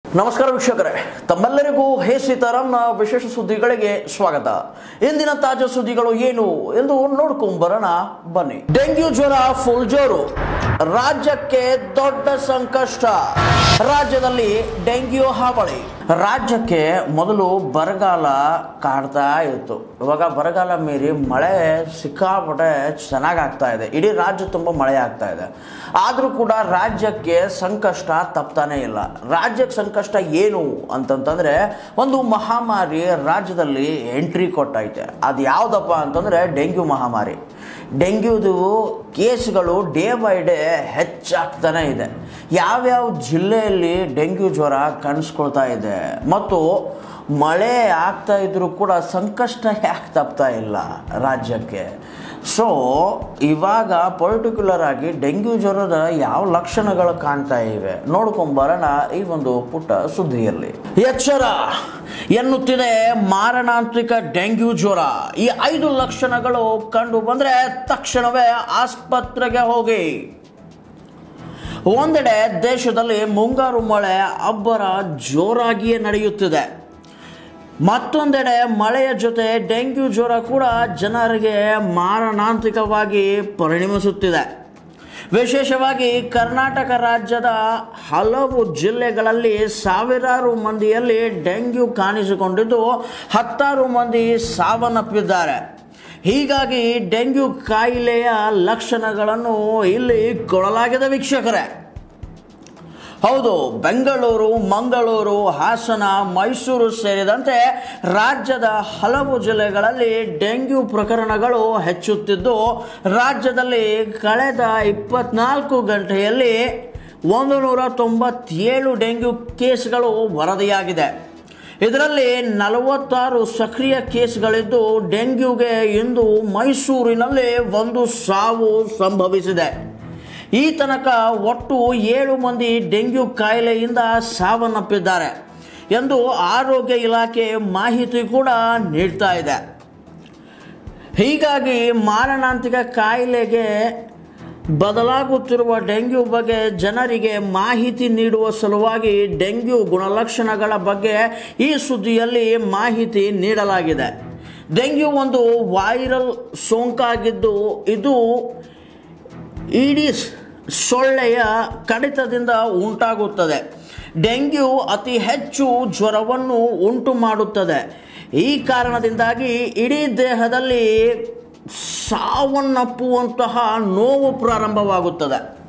ನಮಸ್ಕಾರ ವೀಕ್ಷಕರೇ ತಮ್ಮೆಲ್ಲರಿಗೂ ಹೇ ಸೀತಾರಾಮ್ನ ವಿಶೇಷ ಸುದ್ದಿಗಳಿಗೆ ಸ್ವಾಗತ ಇಂದಿನ ತಾಜಾ ಸುದ್ದಿಗಳು ಏನು ಎಂದು ನೋಡ್ಕೊಂಬರೋಣ ಬನ್ನಿ ಡೆಂಗ್ಯೂ ಜ್ವರ ಫುಲ್ ಜೋರು ರಾಜ್ಯಕ್ಕೆ ದೊಡ್ಡ ಸಂಕಷ್ಟ ರಾಜ್ಯದಲ್ಲಿ ಡೆಂಗ್ಯೂ ಹಾವಳಿ ರಾಜ್ಯಕ್ಕೆ ಮೊದಲು ಬರಗಾಲ ಕಾಡ್ತಾ ಇತ್ತು ಇವಾಗ ಬರಗಾಲ ಮೀರಿ ಮಳೆ ಸಿಕ್ಕಾಪಟ್ಟೆ ಚೆನ್ನಾಗಿ ಆಗ್ತಾ ಇದೆ ಇಡೀ ರಾಜ್ಯ ತುಂಬ ಮಳೆ ಆಗ್ತಾ ಇದೆ ಆದರೂ ಕೂಡ ರಾಜ್ಯಕ್ಕೆ ಸಂಕಷ್ಟ ತಪ್ತಾನೇ ಇಲ್ಲ ರಾಜ್ಯಕ್ಕೆ ಸಂಕಷ್ಟ ಏನು ಅಂತಂತಂದ್ರೆ ಒಂದು ಮಹಾಮಾರಿ ರಾಜ್ಯದಲ್ಲಿ ಎಂಟ್ರಿ ಕೊಟ್ಟೈತೆ ಅದು ಯಾವುದಪ್ಪ ಅಂತಂದ್ರೆ ಡೆಂಗ್ಯೂ ಮಹಾಮಾರಿ ಡೆಂಗ್ಯೂದು ಕೇಸ್ಗಳು ಡೇ ಬೈ ಡೇ ಹೆಚ್ಚಾಗ್ತಾನೆ ಇದೆ ಯಾವ್ಯಾವ ಜಿಲ್ಲೆಯಲ್ಲಿ ಡೆಂಗ್ಯೂ ಜ್ವರ ಕಾಣಿಸ್ಕೊಳ್ತಾ ಇದೆ ಮತ್ತು ಮಳೆ ಆಗ್ತಾ ಇದ್ರೂ ಕೂಡ ಸಂಕಷ್ಟ ಯಾಕೆ ತಪ್ತಾ ಇಲ್ಲ ರಾಜ್ಯಕ್ಕೆ ಸೊ ಇವಾಗ ಪರ್ಟಿಕ್ಯುಲರ್ ಆಗಿ ಡೆಂಗ್ಯೂ ಜ್ವರದ ಯಾವ ಲಕ್ಷಣಗಳು ಕಾಣ್ತಾ ಇವೆ ನೋಡ್ಕೊಂಬರೋಣ ಈ ಒಂದು ಪುಟ್ಟ ಸುದ್ದಿಯಲ್ಲಿ ಎಚ್ಚರ ಎನ್ನುತ್ತಿದೆ ಮಾರಣಾಂತಿಕ ಡೆಂಗ್ಯೂ ಜ್ವರ ಈ ಐದು ಲಕ್ಷಣಗಳು ಕಂಡು ಬಂದ್ರೆ ತಕ್ಷಣವೇ ಆಸ್ಪತ್ರೆಗೆ ಹೋಗಿ ಒಂದೆಡೆ ದೇಶದಲ್ಲಿ ಮುಂಗಾರು ಮಳೆ ಅಬ್ಬರ ಜೋರಾಗಿಯೇ ನಡೆಯುತ್ತಿದೆ ಮತ್ತೊಂದೆಡೆ ಮಳೆಯ ಜೊತೆ ಡೆಂಗ್ಯೂ ಜ್ವರ ಕೂಡ ಜನರಿಗೆ ಮಾರಣಾಂತಿಕವಾಗಿ ಪರಿಣಮಿಸುತ್ತಿದೆ ವಿಶೇಷವಾಗಿ ಕರ್ನಾಟಕ ರಾಜ್ಯದ ಹಲವು ಜಿಲ್ಲೆಗಳಲ್ಲಿ ಸಾವಿರಾರು ಮಂದಿಯಲ್ಲಿ ಡೆಂಗ್ಯೂ ಕಾಣಿಸಿಕೊಂಡಿದ್ದು ಹತ್ತಾರು ಮಂದಿ ಸಾವನ್ನಪ್ಪಿದ್ದಾರೆ ಹೀಗಾಗಿ ಡೆಂಗ್ಯೂ ಕಾಯಿಲೆಯ ಲಕ್ಷಣಗಳನ್ನು ಇಲ್ಲಿ ಕೊಡಲಾಗಿದೆ ವೀಕ್ಷಕರೇ ಹೌದು ಬೆಂಗಳೂರು ಮಂಗಳೂರು ಹಾಸನ ಮೈಸೂರು ಸೇರಿದಂತೆ ರಾಜ್ಯದ ಹಲವು ಜಿಲ್ಲೆಗಳಲ್ಲಿ ಡೆಂಗ್ಯೂ ಪ್ರಕರಣಗಳು ಹೆಚ್ಚುತ್ತಿದ್ದು ರಾಜ್ಯದಲ್ಲಿ ಕಳೆದ ಇಪ್ಪತ್ನಾಲ್ಕು ಗಂಟೆಯಲ್ಲಿ ಒಂದು ನೂರ ತೊಂಬತ್ತೇಳು ಡೆಂಗ್ಯೂ ಕೇಸ್ಗಳು ವರದಿಯಾಗಿದೆ ಇದರಲ್ಲಿ ನಲವತ್ತಾರು ಸಕ್ರಿಯ ಕೇಸ್ಗಳಿದ್ದು ಡೆಂಗ್ಯೂಗೆ ಇಂದು ಮೈಸೂರಿನಲ್ಲಿ ಒಂದು ಸಾವು ಸಂಭವಿಸಿದೆ ಈ ತನಕ ಒಟ್ಟು ಏಳು ಮಂದಿ ಡೆಂಗ್ಯೂ ಕಾಯಿಲೆಯಿಂದ ಸಾವನ್ನಪ್ಪಿದ್ದಾರೆ ಎಂದು ಆರೋಗ್ಯ ಇಲಾಖೆ ಮಾಹಿತಿ ಕೂಡ ನೀಡ್ತಾ ಇದೆ ಹೀಗಾಗಿ ಮಾರಣಾಂತಿಕ ಕಾಯಿಲೆಗೆ ಬದಲಾಗುತ್ತಿರುವ ಡೆಂಗ್ಯೂ ಬಗ್ಗೆ ಜನರಿಗೆ ಮಾಹಿತಿ ನೀಡುವ ಸಲುವಾಗಿ ಡೆಂಗ್ಯೂ ಗುಣಲಕ್ಷಣಗಳ ಬಗ್ಗೆ ಈ ಸುದ್ದಿಯಲ್ಲಿ ಮಾಹಿತಿ ನೀಡಲಾಗಿದೆ ಡೆಂಗ್ಯೂ ಒಂದು ವೈರಲ್ ಸೋಂಕಾಗಿದ್ದು ಇದು ಈಡಿಸ್ ಸೊಳ್ಳೆಯ ಕಡಿತದಿಂದ ಉಂಟಾಗುತ್ತದೆ ಡೆಂಗ್ಯೂ ಅತಿ ಹೆಚ್ಚು ಜ್ವರವನ್ನು ಉಂಟು ಮಾಡುತ್ತದೆ ಈ ಕಾರಣದಿಂದಾಗಿ ಇಡೀ ದೇಹದಲ್ಲಿ ಸಾವನ್ನಪ್ಪುವಂತಹ ನೋವು ಪ್ರಾರಂಭವಾಗುತ್ತದೆ